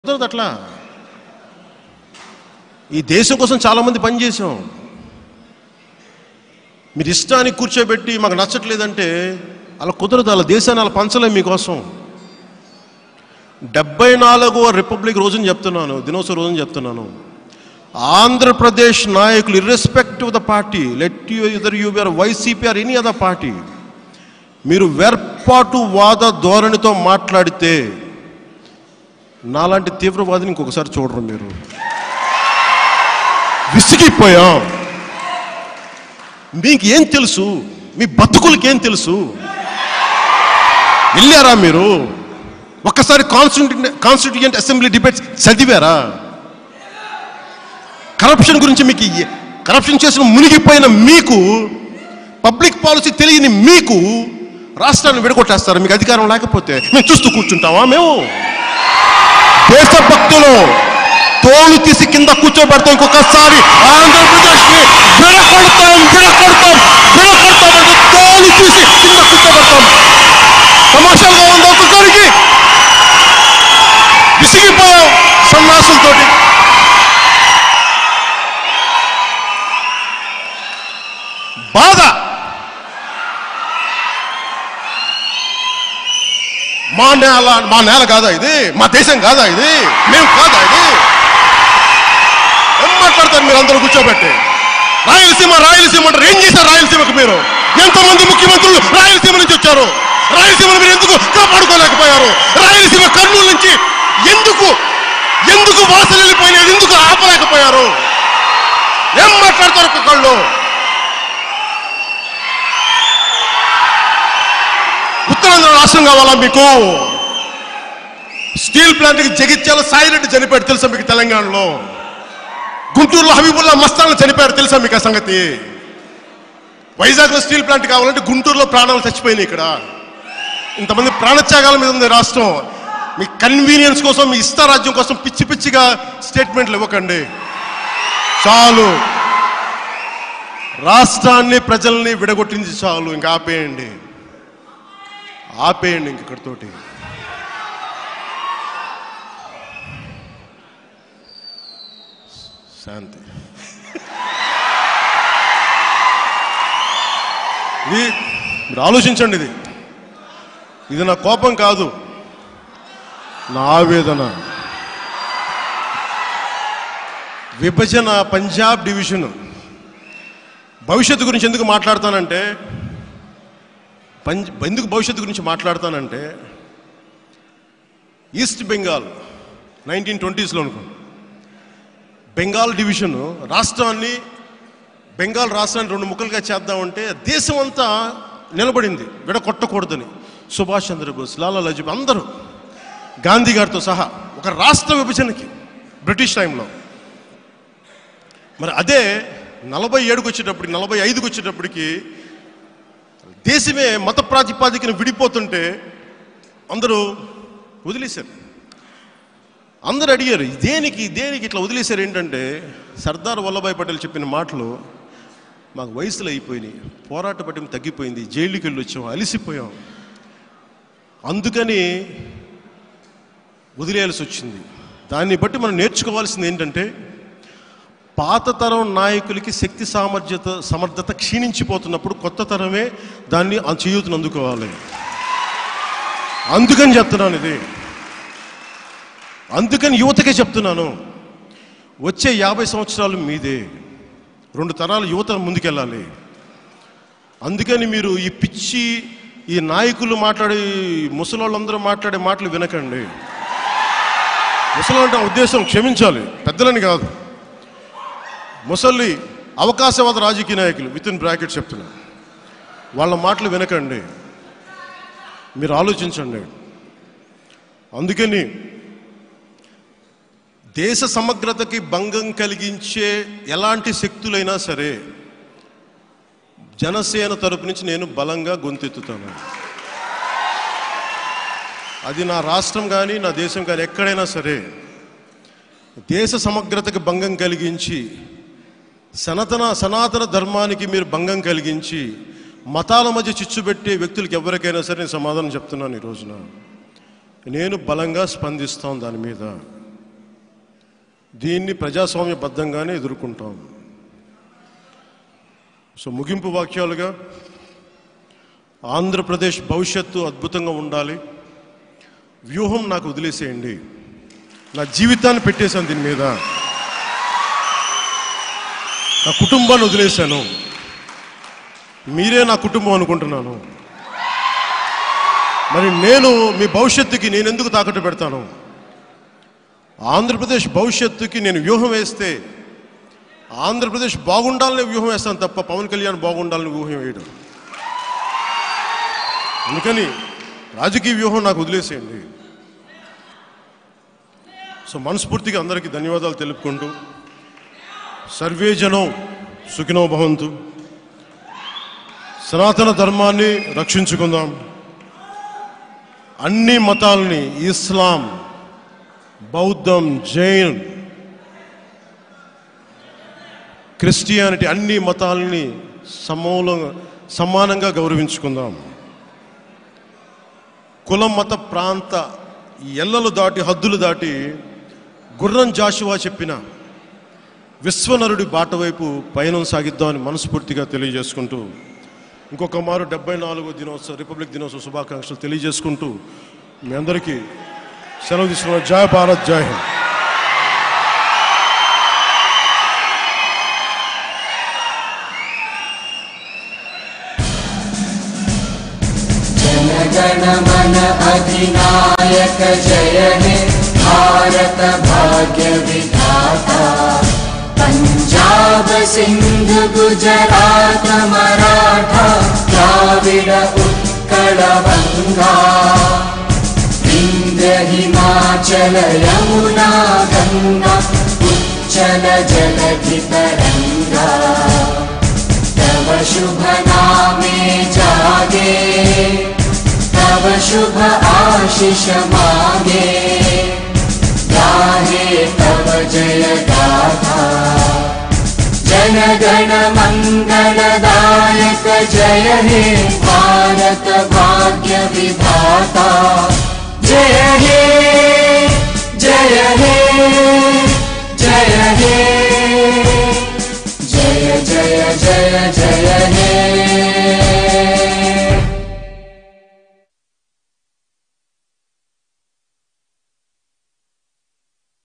కుదరదు అట్లా ఈ దేశం కోసం చాలామంది పనిచేసాం మీరు ఇష్టానికి కూర్చోబెట్టి మాకు నచ్చట్లేదంటే అలా కుదరదు అలా దేశాన్ని అలా పంచలేం మీకోసం డెబ్బై నాలుగవ రిపబ్లిక్ రోజుని చెప్తున్నాను దినోత్సవ రోజుని చెప్తున్నాను ఆంధ్రప్రదేశ్ నాయకులు irrespective the party let you either you are YCP or any other party మీరు వేర్పాటు వాద ధోరణితో మాట్లాడితే నాలాంటి తీవ్రవాదిని ఇంకొకసారి చూడరు మీరు విసిగిపోయాం మీకు ఏం తెలుసు మీ బతుకులకి ఏం తెలుసు వెళ్ళారా మీరు ఒక్కసారి కాన్స్టిట్యూంట్ కాన్స్టిట్యూయెంట్ అసెంబ్లీ డిబేట్స్ చదివారా కరప్షన్ గురించి మీకు ఏ- కరప్షన్ చేసిన మునిగిపోయిన మీకు పబ్లిక్ పాలసీ తెలియని మీకు రాష్ట్రాన్ని విడగొట్టేస్తారు మీకు అధికారం లేకపోతే మేము చూస్తూ కూర్చుంటామా మేము దేశభక్తులు తోలు తీసి కింద కూర్చోబెడతాం ఇంకొకసారి ఆంధ్రప్రదేశ్ ని విడగొడతాం విడగొడతాం విడగొడతాం అంటే తోలు తీసి కింద కూర్చోబెడతాం తమాషాగా ఉంది ఒక్కొక్కరికి విసిగిపోయాం సన్నాసులతోటి బాధ మా నేల మా నేల కాదా ఇది మా దేశం కాదా ఇది మేము కాదా ఇది ఏం మాట్లాడతారు మీరు అందరూ కూర్చోబెట్టి రాయలసీమ రాయలసీమ అంటారు ఏం చేశారు రాయలసీమకు మీరు ఎంతమంది ముఖ్యమంత్రులు రాయలసీమ నుంచి వచ్చారు రాయలసీమను మీరు ఎందుకు కాపాడుకోలేకపోయారు రాయలసీమ కర్నూలు నుంచి ఎందుకు ఎందుకు వాసన వెళ్ళిపోయినది ఎందుకు ఆపలేకపోయారు ఏం మాట్లాడతారు ఒక్కొక్కళ్ళు ఉత్తరాంధ్ర రాష్ట్రం కావాలా మీకు స్టీల్ ప్లాంట్కి జగిత్యాల సాయిరెడ్డి చనిపోయాడు తెలుసా మీకు తెలంగాణలో గుంటూరులో హబీబుల్లా మస్తాన్ చనిపోయారు తెలుసా మీకు ఆ సంగతి వైజాగ్లో స్టీల్ ప్లాంట్ కావాలంటే గుంటూరులో ప్రాణాలు చచ్చిపోయినాయి ఇక్కడ ఇంతమంది ప్రాణత్యాగాల మీద ఉంది రాష్ట్రం మీ కన్వీనియన్స్ కోసం మీ ఇష్టారాజ్యం కోసం పిచ్చి పిచ్చిగా స్టేట్మెంట్లు ఇవ్వకండి చాలు రాష్ట్రాన్ని ప్రజల్ని విడగొట్టింది చాలు ఇంకా ఆపేయండి ఆపేయండి ఇంక ఇక్కడితోటి శాంతి ఇది మీరు ఆలోచించండి ఇది ఇది నా కోపం కాదు నా ఆవేదన విభజన పంజాబ్ డివిజన్ భవిష్యత్తు గురించి ఎందుకు మాట్లాడతానంటే పంజ్ ఎందుకు భవిష్యత్తు గురించి మాట్లాడతానంటే ఈస్ట్ బెంగాల్ నైన్టీన్ ట్వంటీస్లో అనుకో బెంగాల్ డివిజన్ రాష్ట్రాన్ని బెంగాల్ రాష్ట్రాన్ని రెండు ముక్కలుగా చేద్దామంటే దేశం అంతా నిలబడింది విడగొట్టకూడదని సుభాష్ చంద్రబోస్ లాలా లజపతి అందరూ గాంధీ గారితో సహా ఒక రాష్ట్ర విభజనకి బ్రిటిష్ టైంలో మరి అదే నలభై ఏడుకి వచ్చేటప్పటికి నలభై ఐదుకి వచ్చేటప్పటికి దేశమే మత ప్రాతిపాదికన విడిపోతుంటే అందరూ వదిలేశారు అందరూ అడిగారు దేనికి దేనికి ఇట్లా వదిలేశారు ఏంటంటే సర్దార్ వల్లభాయ్ పటేల్ చెప్పిన మాటలు మాకు వయసులో అయిపోయినాయి పోరాట పట్టిన తగ్గిపోయింది జైలుకి వెళ్ళి వచ్చాం అలిసిపోయాం అందుకని వదిలేయాల్సి వచ్చింది దాన్ని బట్టి మనం నేర్చుకోవాల్సింది ఏంటంటే పాత తరం నాయకులకి శక్తి సామర్థ్యత సమర్థత క్షీణించిపోతున్నప్పుడు కొత్త తరమే దాన్ని ఆ చేయూతను అందుకోవాలి అందుకని చెప్తున్నాను ఇది అందుకని యువతకే చెప్తున్నాను వచ్చే యాభై సంవత్సరాలు మీదే రెండు తరాలు యువత ముందుకెళ్ళాలి అందుకని మీరు ఈ పిచ్చి ఈ నాయకులు మాట్లాడే ముసలోళ్ళందరూ మాట్లాడే మాటలు వినకండి ముసలి అంటే ఆ ఉద్దేశం క్షమించాలి పెద్దలని కాదు ముసలి అవకాశవాద రాజకీయ నాయకులు విత్ ఇన్ బ్రాకెట్ చెప్తున్నా వాళ్ళ మాటలు వినకండి మీరు ఆలోచించండి అందుకని దేశ సమగ్రతకి భంగం కలిగించే ఎలాంటి శక్తులైనా సరే జనసేన తరపు నుంచి నేను బలంగా గొంతెత్తుతాను అది నా రాష్ట్రం కానీ నా దేశం కానీ ఎక్కడైనా సరే దేశ సమగ్రతకి భంగం కలిగించి సనాతన సనాతన ధర్మానికి మీరు భంగం కలిగించి మతాల మధ్య చిచ్చు పెట్టే వ్యక్తులకు ఎవరికైనా సరే నేను సమాధానం చెప్తున్నాను ఈ రోజున నేను బలంగా స్పందిస్తాను దాని మీద దీన్ని ప్రజాస్వామ్యబద్ధంగానే ఎదుర్కొంటాం సో ముగింపు వాక్యాలుగా ఆంధ్రప్రదేశ్ భవిష్యత్తు అద్భుతంగా ఉండాలి వ్యూహం నాకు వదిలేసేయండి నా జీవితాన్ని పెట్టేశాను దీని మీద నా కుటుంబాన్ని వదిలేశాను మీరే నా కుటుంబం అనుకుంటున్నాను మరి నేను మీ భవిష్యత్తుకి నేను ఎందుకు తాకట్టు పెడతాను ఆంధ్రప్రదేశ్ భవిష్యత్తుకి నేను వ్యూహం వేస్తే ఆంధ్రప్రదేశ్ బాగుండాలని వ్యూహం వేస్తాను తప్ప పవన్ కళ్యాణ్ బాగుండాలని వ్యూహం వేయడం అందుకని రాజకీయ వ్యూహం నాకు వదిలేసేయండి సో మనస్ఫూర్తిగా అందరికీ ధన్యవాదాలు తెలుపుకుంటూ సర్వే జనం సుఖినో భవంతు సనాతన ధర్మాన్ని రక్షించుకుందాం అన్ని మతాలని ఇస్లాం బౌద్ధం జైన్ క్రిస్టియానిటీ అన్ని మతాలని సమూలంగా సమానంగా గౌరవించుకుందాం కులం మత ప్రాంత ఈ ఎల్లలు దాటి హద్దులు దాటి గుర్రం జాషువా చెప్పిన విశ్వనరుడి బాట వైపు పయనం సాగిద్దామని మనస్ఫూర్తిగా తెలియజేసుకుంటూ ఇంకొక మారు డెబ్బై నాలుగో దినోత్సవ రిపబ్లిక్ దినోత్సవ శుభాకాంక్షలు తెలియజేసుకుంటూ మీ అందరికీ సెలవు తీసుకున్న జయ భారత్ జై హింద్ जनगण मन अधिनायक जय हे भारत भाग्य विधाता पञ्जाब सिन्ध गुजरात मराठा द्राविड उत्कल बङ्गा विन्ध्य हिमाचल यमुना गङ्गा उच्चल जलधि तरङ्गा तव शुभ नामे जागे तव शुभ आशिष मागे गाहे तव जय गाथा जनगण मङ्गलदायक जय हे भारत भाग्य विधाता जय हे जय हे जय हे